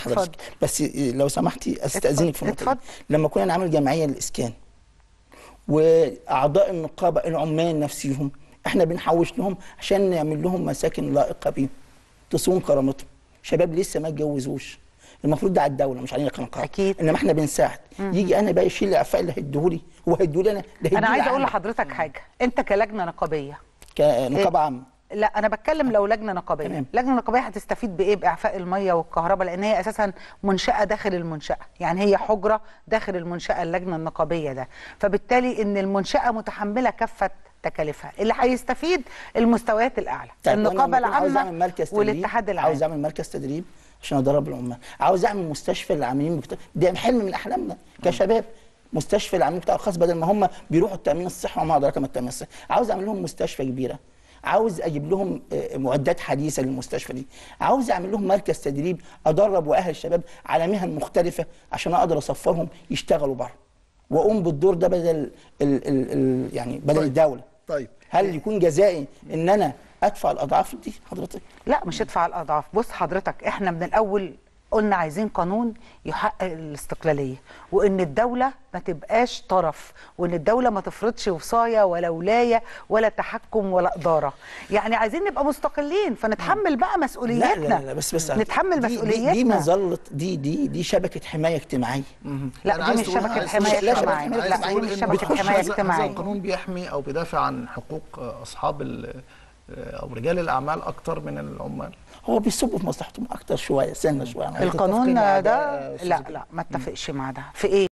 لحضرتك اتفضل. بس لو سمحتي استاذنك في النقطه دي. اتفضل. لما كنا نعمل جمعيه للاسكان واعضاء النقابه العمال نفسيهم احنا بنحوش لهم عشان نعمل لهم مساكن لائقه بيهم تصون كرامتهم شباب لسه ما اتجوزوش المفروض ده على الدوله مش علينا كنقابه أكيد. انما احنا بنساعد يجي انا بقى يشيل الاعفاء اللي هيديهولي هو هيديهولي انا ده انا هيديهولي عايزه اقول أنا لحضرتك حاجه انت كلجنه نقابيه كنقابه عامه لا انا بتكلم لو لجنه نقابيه تمام. لجنه نقابيه هتستفيد بايه باعفاء الميه والكهرباء لان هي اساسا منشاه داخل المنشاه يعني هي حجره داخل المنشاه اللجنه النقابيه ده فبالتالي ان المنشاه متحمله كافه تكاليفها اللي هيستفيد المستويات الاعلى طيب وأنا النقابه لما أكون عاوز اعمل العامه مركز تدريب والاتحاد العام عاوز اعمل مركز تدريب عشان ادرب العمال عاوز اعمل مستشفى للعاملين بكت... ده حلم من احلامنا كشباب مستشفى للعاملين بتاع الخاص بدل ما هم بيروحوا التامين الصحي وما ادراك ما التامين الصحي عاوز اعمل لهم مستشفى كبيره عاوز اجيب لهم آه، معدات حديثه للمستشفى دي عاوز اعمل لهم مركز تدريب ادرب واهل الشباب على مهن مختلفه عشان اقدر اسفرهم يشتغلوا بره واقوم بالدور ده بدل ال ال ال يعني بدل طيب. الدوله طيب هل يكون جزائي ان انا ادفع الاضعاف دي حضرتك لا مش ادفع الاضعاف بص حضرتك احنا من الاول قلنا عايزين قانون يحقق الاستقلاليه وان الدوله ما تبقاش طرف وان الدوله ما تفرضش وصايه ولا ولايه ولا تحكم ولا اداره يعني عايزين نبقى مستقلين فنتحمل بقى مسؤوليتنا لا لا لا بس بس نتحمل دي- دي- مسؤوليتنا دي مظله دي دي دي شبكه حمايه اجتماعيه لا أنا دي عايز مش تقول- شبكه عايز حمايه تقول- لا، شبكة اجتماعيه حماية لا اجتماعية. دي مش إنه شبكه بتخش حمايه هذا- هذا اجتماعيه القانون بيحمي او بيدافع عن حقوق اصحاب ال- او رجال الاعمال اكتر من العمال هو بيصب في مصلحتهم اكتر شويه سنه شويه القانون تتفقين مع ده يا أستاذ لا زكي؟ لا ما اتفقش مع ده في ايه